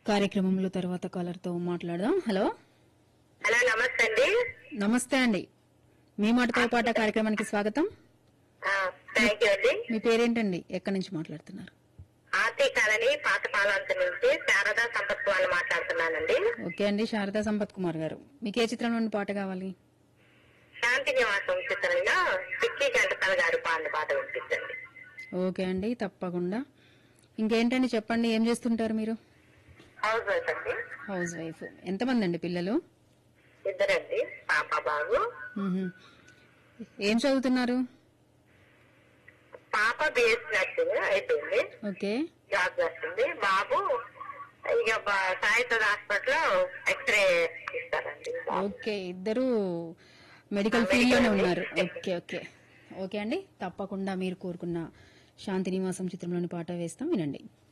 కార్యక్రమంలో తర్వాత కాలర్ తో మాట్లాడదాం హలో హలో నమస్తే అండి నమస్తే అండి మీ మాటతో పాట కార్యక్రమానికి స్వాగతం థ్యాంక్ యూ అండి మీ పేరేంటండి ఎక్కడి నుంచి మాట్లాడుతున్నారు ఆర్టీ కాలనీ పాత పాలంత నుంచి శారదా సంపత్ వాళ్ళు మాట్లాడుతున్నానండి ఓకే అండి శారదా సంపత్ కుమార్ గారు మీకు ఏ చిత్రం నుండి పాట కావాలి శాంతి నివాసం చిత్రంలో పిక్కి గంటసాల గారు పాడిన పాట వినిపించండి ఓకే అండి తప్పకుండా ఇంకేంటండి చెప్పండి ఏం చేస్తుంటారు మీరు హౌస్ వైఫ్ అండి హౌస్ వైఫ్ ఎంతమంది అండి పిల్లలు ఇద్దరండి పాప బాబు మ్హూ. ఏం చదువుతున్నారు పాప బిఎస్ నర్సింగ్ అయిపోయింది ఓకే జాబ్ చేస్తుంది బాబు ఇక బ- సాయిత్ర హాస్పిటల్ లో ఎక్స్రే ఇస్తారండి ఓకే ఇద్దరు మెడికల్ ఫీల్డ్ లోనే ఉన్నారు ఓకే ఓకే ఓకే అండి తప్పకుండా మీరు కోరుకున్న శాంతి నివాసం చిత్రంలోని పాట వేస్తాం వినండి